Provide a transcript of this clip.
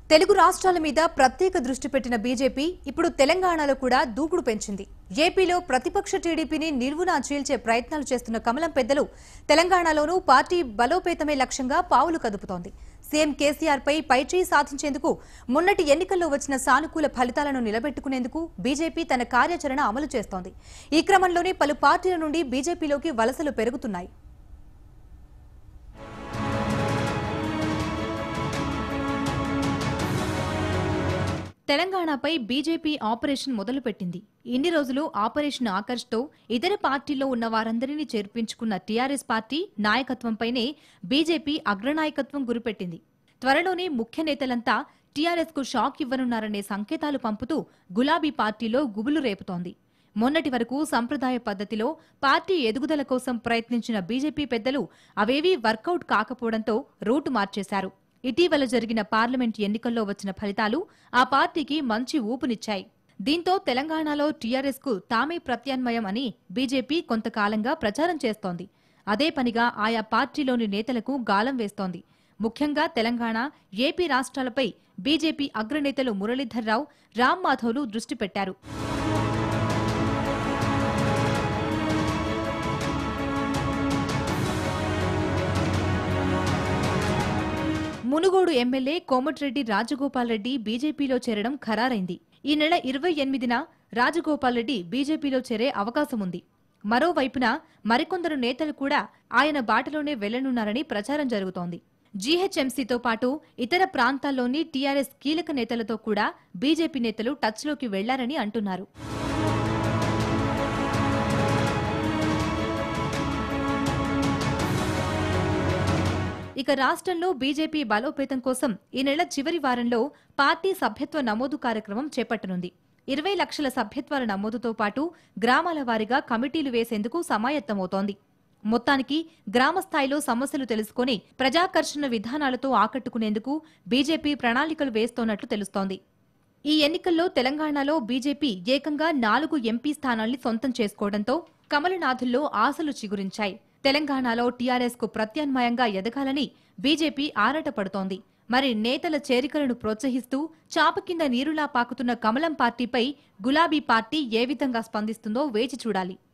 తెలుగు రాష్ట్రాల మీద ప్రత్యేక దృష్టి పెట్టిన బీజేపీ ఇప్పుడు తెలంగాణలో కూడా దూకుడు పెంచింది ఏపీలో ప్రతిపక్ష టీడీపీని నిర్వునా చీల్చే ప్రయత్నాలు చేస్తున్న కమలం పెద్దలు తెలంగాణలోనూ పార్టీ బలోపేతమే లక్ష్యంగా పావులు కదుపుతోంది సీఎం కేసీఆర్ పై పైచేయి సాధించేందుకు మొన్నటి ఎన్నికల్లో వచ్చిన సానుకూల ఫలితాలను నిలబెట్టుకునేందుకు బీజేపీ తన కార్యాచరణ అమలు చేస్తోంది ఈ క్రమంలోనే పలు పార్టీల నుండి బీజేపీలోకి వలసలు పెరుగుతున్నాయి తెలంగాణపై బీజేపీ ఆపరేషన్ మొదలుపెట్టింది ఇన్ని రోజులు ఆపరేషన్ ఆకర్ష్తో ఇతర పార్టీల్లో ఉన్న వారందరినీ చేర్పించుకున్న టీఆర్ఎస్ పార్టీ నాయకత్వంపైనే బీజేపీ అగ్రనాయకత్వం గురిపెట్టింది త్వరలోనే ముఖ్య నేతలంతా టీఆర్ఎస్ కు షాక్ ఇవ్వనున్నారనే సంకేతాలు పంపుతూ గులాబీ పార్టీలో గుబులు రేపుతోంది మొన్నటి వరకు సంప్రదాయ పద్ధతిలో పార్టీ ఎదుగుదల కోసం ప్రయత్నించిన బీజేపీ పెద్దలు అవేవీ వర్కౌట్ కాకపోవడంతో రూటు మార్చేశారు ఇటీవల జరిగిన పార్లమెంట్ ఎన్నికల్లో వచ్చిన ఫలితాలు ఆ పార్టీకి మంచి ఊపునిచ్చాయి దీంతో తెలంగాణలో టీఆర్ఎస్ కు తామే ప్రత్యామ్నాయం అని బీజేపీ కొంతకాలంగా ప్రచారం చేస్తోంది అదే పనిగా ఆయా పార్టీలోని నేతలకు గాలం వేస్తోంది ముఖ్యంగా తెలంగాణ ఏపీ రాష్ట్రాలపై బీజేపీ అగ్రనేతలు మురళీధర్ రావు రామ్ మాధవ్లు దృష్టి పెట్టారు మునుగోడు ఎమ్మెల్యే కోమటిరెడ్డి రాజగోపాల్ రెడ్డి బీజేపీలో చేరడం ఖరారైంది ఈ నెల ఇరవై ఎనిమిదిన రాజగోపాల్ రెడ్డి బీజేపీలో చేరే అవకాశం ఉంది మరోవైపున మరికొందరు నేతలు కూడా ఆయన బాటలోనే వెళ్లనున్నారని ప్రచారం జరుగుతోంది జీహెచ్ఎంసీతో పాటు ఇతర ప్రాంతాల్లోని టీఆర్ఎస్ కీలక నేతలతో కూడా బీజేపీ నేతలు టచ్లోకి వెళ్లారని అంటున్నారు ఇక రాష్ట్రంలో బీజేపీ బలోపేతం కోసం ఈ నెల చివరి వారంలో పార్టీ సభ్యత్వ నమోదు కార్యక్రమం చేపట్టనుంది ఇరవై లక్షల సభ్యత్వాల నమోదుతో పాటు గ్రామాల వారీగా కమిటీలు వేసేందుకు సమాయత్తమవుతోంది మొత్తానికి గ్రామ స్థాయిలో సమస్యలు తెలుసుకొని ప్రజాకర్షణ విధానాలతో ఆకట్టుకునేందుకు బీజేపీ ప్రణాళికలు వేస్తోన్నట్లు తెలుస్తోంది ఈ ఎన్నికల్లో తెలంగాణలో బీజేపీ ఏకంగా నాలుగు ఎంపీ స్థానాల్ని సొంతం చేసుకోవడంతో కమలనాథుల్లో ఆశలు చిగురించాయి తెలంగాణలో టీఆర్ఎస్ కు ప్రత్యామ్నాయంగా ఎదగాలని బీజేపీ ఆరాటపడుతోంది మరి నేతల చేరికలను ప్రోత్సహిస్తూ చాప కింద నీరులా పాకుతున్న కమలం పార్టీపై గులాబీ పార్టీ ఏ విధంగా స్పందిస్తుందో వేచి చూడాలి